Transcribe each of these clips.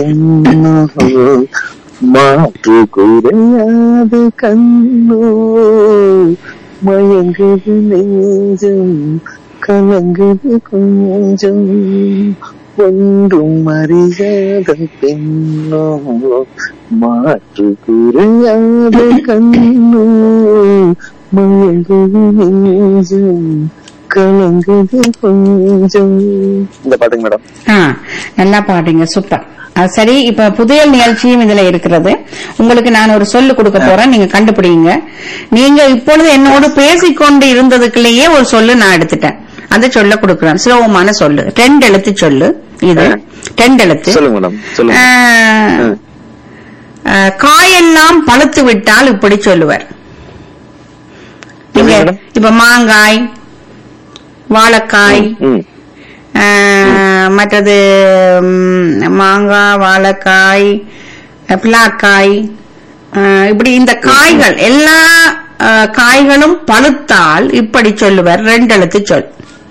மாற்று குறையாது கண்ணோ மயங்குது நெஞ்சம் கலங்குது கொஞ்சம் ஒன்றும் அறியாத பெண்ணோ மாற்று குறையாத கண்ணோ மயங்குது நெஞ்சம் கலங்குது கொஞ்சம் இந்த பாட்டுங்க மேடம் ஆ, நல்லா பாடுறீங்க சூப்பர் அது சரி இப்ப புதையல் நிகழ்ச்சியும் இதுல இருக்கிறது உங்களுக்கு நான் ஒரு சொல்லு கொடுக்க போறேன் நீங்க கண்டுபிடிங்க நீங்க இப்பொழுது என்னோடு பேசிக்கொண்டு இருந்ததுக்குள்ளேயே ஒரு சொல்லு நான் எடுத்துட்டேன் அந்த சொல்ல கொடுக்குறேன் சுலபமான சொல்லு ரெண்டு எழுத்து சொல்லு இது ரெண்டு எழுத்து சொல்லுங்க மேடம் சொல்லுங்க ஆ, ஆ, காயெல்லாம் பழுத்து விட்டால் இப்படி சொல்லுவார் நீங்க மேடம்? இப்ப மாங்காய் வாழைக்காய் ம் ஆஹ், மற்றது ம், மாங்காய் வாழைக்காய் பிளாக்காய் ஆஹ், இப்படி இந்த காய்கள் எல்லா ஆஹ், காய்களும் பழுத்தால் இப்படி சொல்லுவார் ரெண்டு எழுத்து சொல்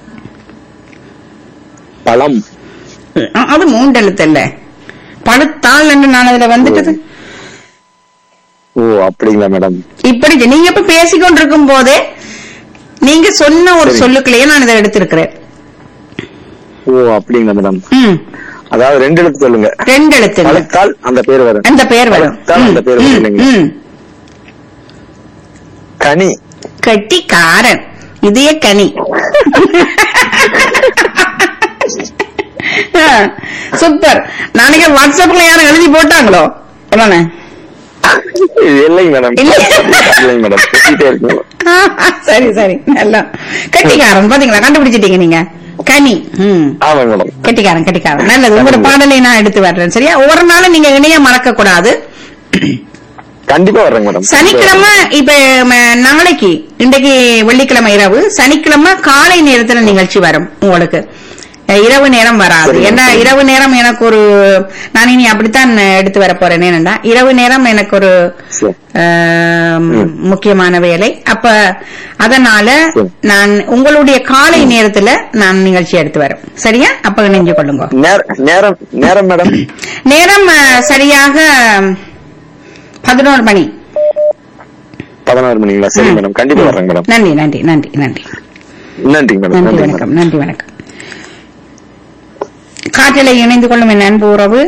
பழம் அஹ், அது மூன்று எழுத்து இல்ல பழுத்தால் என்று நான் அதுல வந்துட்டது ஓ அப்படிங்களா மேடம் இப்படி நீங்க இப்ப பேசிக்கொண்டிருக்கும் போதே நீங்க சொன்ன ஒரு சரி. சொல்லுக்குள்ளேயே நான் இதை எடுத்திருக்கிறேன் ஓ அப்படிங்களா மேடம் ம் அதாவது ரெண்டு எழுத்து சொல்லுங்க ரெண்டு எழுத்து இல்ல. பழத்தால் அந்த பேர் வரும் அந்த பெயர் வரும் பழுத்தால் அந்த பேர் வரும் ம், இல்லைங்களா? ம். கனி கட்டிக்காரன் இதய கனி ஆ, சூப்பர் நாளைக்கு வாட்ஸ்அப்ல யாரும் எழுதி போட்டாங்களோ என்னண்ணே இது இல்லைங்க மேடம் இல்ல. இல்லைங்க மேடம் பேசிட்டே இருக்கீங்க சரி சரி நல்லா கட்டிக்காரன் பாத்தீங்களா கண்டுபிடிச்சிட்டீங்க நீங்க கனி ம் ஆமாங்க மேடம் கட்டிக்காரன் கட்டிக்காரன் நல்லது உங்களோட பாடலை நான் எடுத்து வர்றேன் சரியா ஒவ்வொரு நாளும் நீங்க இணைய மறக்க கூடாது கண்டிப்பா வர்றேங்க மேடம் சனிக்கிழமை இப்ப ம, நாளைக்கு இன்றைக்கு வெள்ளிக்கிழமை இரவு சனிக்கிழமை காலை நேரத்துல நிகழ்ச்சி வரும் உங்களுக்கு அஹ், இரவு நேரம் வராது சரிங்க. ஏன்னா இரவு நேரம் எனக்கு ஒரு நான் இனி அப்படித்தான் எடுத்து வர போறேன் என்னன்னா இரவு நேரம் எனக்கு ஒரு சரி. ஆம், ம். முக்கியமான வேலை அப்ப அதனால சரி. நான் உங்களுடைய காலை நேரத்துல நான் நிகழ்ச்சி எடுத்து வரேன் சரியா அப்ப இணைஞ்சு கொள்ளுங்க நேர- நேரம் நேரம் மேடம் நேரம் அஹ், சரியாக பதினோரு மணி பதினாறு மணிங்களா சரி ம். மேடம் கண்டிப்பா வர்றேங்க மேடம் நன்றி நன்றி நன்றி நன்றி நன்றிங்க மேடம் நன்றி நன்றி மேடம் வணக்கம் நன்றி வணக்கம் காற்றிலை இணைந்து கொள்ளும் என் அன்பு உறவு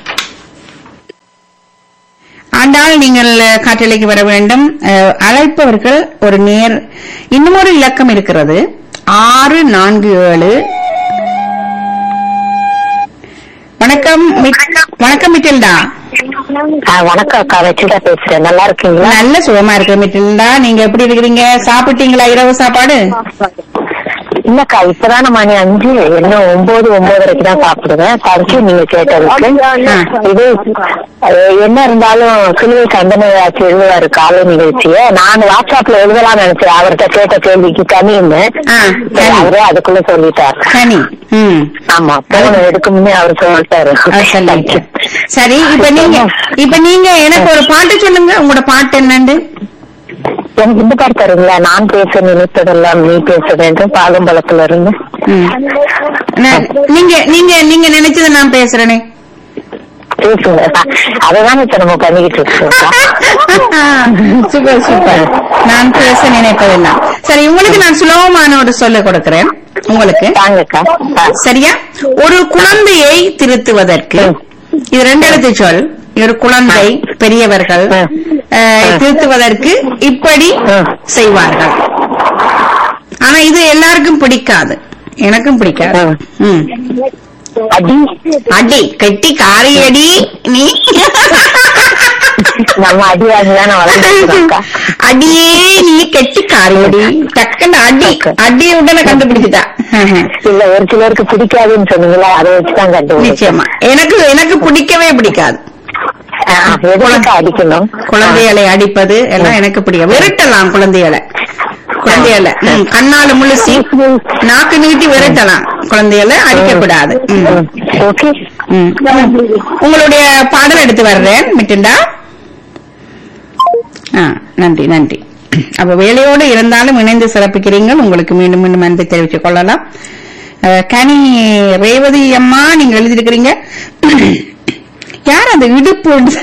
ஆண்டால் நீங்கள் அஹ், காற்றிலைக்கு வர வேண்டும் அஹ், அழைப்பவர்கள் ஒரு நேர் இன்னும் ஒரு இலக்கம் இருக்கிறது ஆறு நான்கு ஏழு வணக்கம் மிட்- வணக்கம் மிட்டில்டா ஆ, வணக்கம் அக்கா வச்சுட்டா பேசுறேன் நல்லா இருக்கீங்களா நல்ல சுகமா இருக்கு மிட்டில்டா நீங்க எப்படி இருக்கிறீங்க சாப்பிட்டீங்களா இரவு சாப்பாடு இல்லக்கா இப்பதான மணி அஞ்சு இன்னும் ஒன்பது ஒன்பதரைக்கு தான் சாப்பிடுவேன் படிச்சு நீங்க கேட்டதுக்கு இது அது என்ன இருந்தாலும் சிலுவை கண்டனையாச்சு எழுதுவாரு காலை நிகழ்ச்சிய நான் வாட்ஸ்அப்ல எழுதலாம் நினைச்சேன் அவர்கிட்ட கேட்ட கேள்விக்கு கனின்னு ஆ, சரி, கனி. அவரே அதுக்குள்ள சொல்லிட்டார் சனி ம் ஆமா போன எடுக்க முன்னே அவர் சொல்லிட்டாரு அது சொல்லிட்டு. சரி இப்ப நீங்க இப்ப நீங்க எனக்கு ஒரு பாட்டு சொல்லுங்க உங்களோட பாட்டு என்னன்னு எனக்கு இந்த பாட்டு தருங்களா நான் பேச நினைத்ததெல்லாம் நீ பேச வேண்டும் பாகம்பலத்துல இருந்து ம். நான்- நீங்க நீங்க நீங்க நினைச்சதை நான் பேசுறேனே பேசுங்க அததான் இப்ப நம்ம பண்ணிக்கிட்டு இருக்கோம் சூப்பர் சூப்பர் நான் பேச நினைப்பதெல்லாம் சரி உங்களுக்கு நான் சுலபமான ஒரு சொல்ல கொடுக்கிறேன் உங்களுக்கு தாங்கக்கா ஆ. சரியா ஒரு குழந்தையை திருத்துவதற்கு இது ரெண்டு எழுத்து சொல் ஒரு குழந்தை பெரியவர்கள் அஹ், திருத்துவதற்கு இப்படி செய்வார்கள் ஆனா இது எல்லாருக்கும் பிடிக்காது எனக்கும் பிடிக்காது ம். அடி அடி கட்டி காரியடி நீ நம்ம அடி வாங்கிதானே வளர்ந்துருக்கோம்க்கா அடியே நீ கெட்டி காரியடி டக்குன்னு அடி அடி உடனே கண்டுபிடிச்சிட்டா இல்ல ஒரு சிலருக்கு பிடிக்காதுன்னு சொன்னீங்களா அதை வச்சுதான் கண்டுபிடிச்சேன் நிச்சயமா எனக்கு எனக்கு பிடிக்கவே பிடிக்காது எதுக்கா அடிக்கணும் குழந்தைகளை அடிப்பது எல்லாம் எனக்கு பிடிக்கும் விரட்டலாம் குழந்தைகளை குழந்தைகளை ம், கண்ணால முழுசி நாக்கு நீட்டி விரட்டலாம் குழந்தைகளை அடிக்கக்கூடாது ம், ஓகே ம். உங்களுடைய பாடல் எடுத்து வர்றேன் மிட்டுண்டா ஆ, நன்றி நன்றி அப்ப வேலையோடு இருந்தாலும் இணைந்து சிறப்பிக்கிறீர்கள் உங்களுக்கு மீண்டும் மீண்டும் நன்றி தெரிவித்துக் கொள்ளலாம் அஹ், கனி ரேவதி அம்மா நீங்க எழுதியிருக்கிறீங்க அந்த இடுப்பு உண்டு.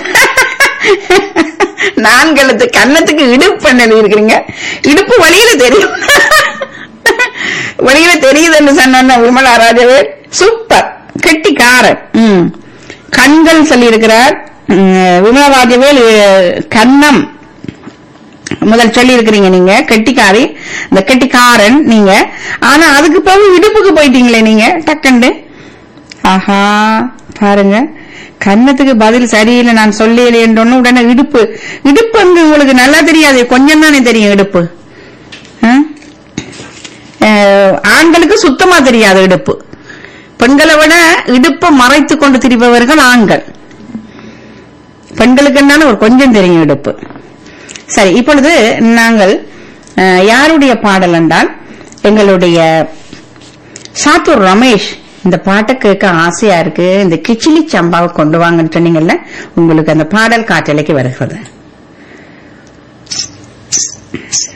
நான்கழுத்து கன்னத்துக்கு இடுப்பு எழுதி இருக்கிறீங்க இடுப்பு வழியில தெரியும் வழியில தெரியுதுன்னு சொன்ன விமலா ராஜவே சூப்பர் கெட்டிக்காரன் ம் கண்கள் சொல்லி இருக்கிறார் விமலா ராஜவேல் அஹ், கன்னம் முதல் சொல்லி இருக்கிறீங்க நீங்க கெட்டிக்காரி இந்த கெட்டிக்காரன் நீங்க ஆனா அதுக்கு பிறகு இடுப்புக்கு போயிட்டீங்களே நீங்க டக்குண்டு ஆஹா பாருங்க கன்னத்துக்கு பதில் சரியில்லை நான் சொல்லலையேன்னு உடனே இடுப்பு இடுப்பு வந்து உங்களுக்கு நல்லா தெரியாது கொஞ்சம் தானே தெரியும் இடுப்பு ஆ? அஹ், ஆண்களுக்கு சுத்தமா தெரியாது இடுப்பு பெண்களை விட இடுப்பை மறைத்து கொண்டு திரிபவர்கள் ஆண்கள் பெண்களுக்கு என்னன்னு ஒரு கொஞ்சம் தெரியும் இடுப்பு சரி இப்பொழுது நாங்கள் அஹ், யாருடைய பாடல் என்றால் எங்களுடைய சாத்தூர் ரமேஷ் இந்த பாட்டை கேட்க ஆசையா இருக்கு இந்த கிச்சிலி சம்பாவை கொண்டு வாங்கன்னு சொன்னீங்கல்ல உங்களுக்கு அந்த பாடல் காற்றலைக்கு வருகிறது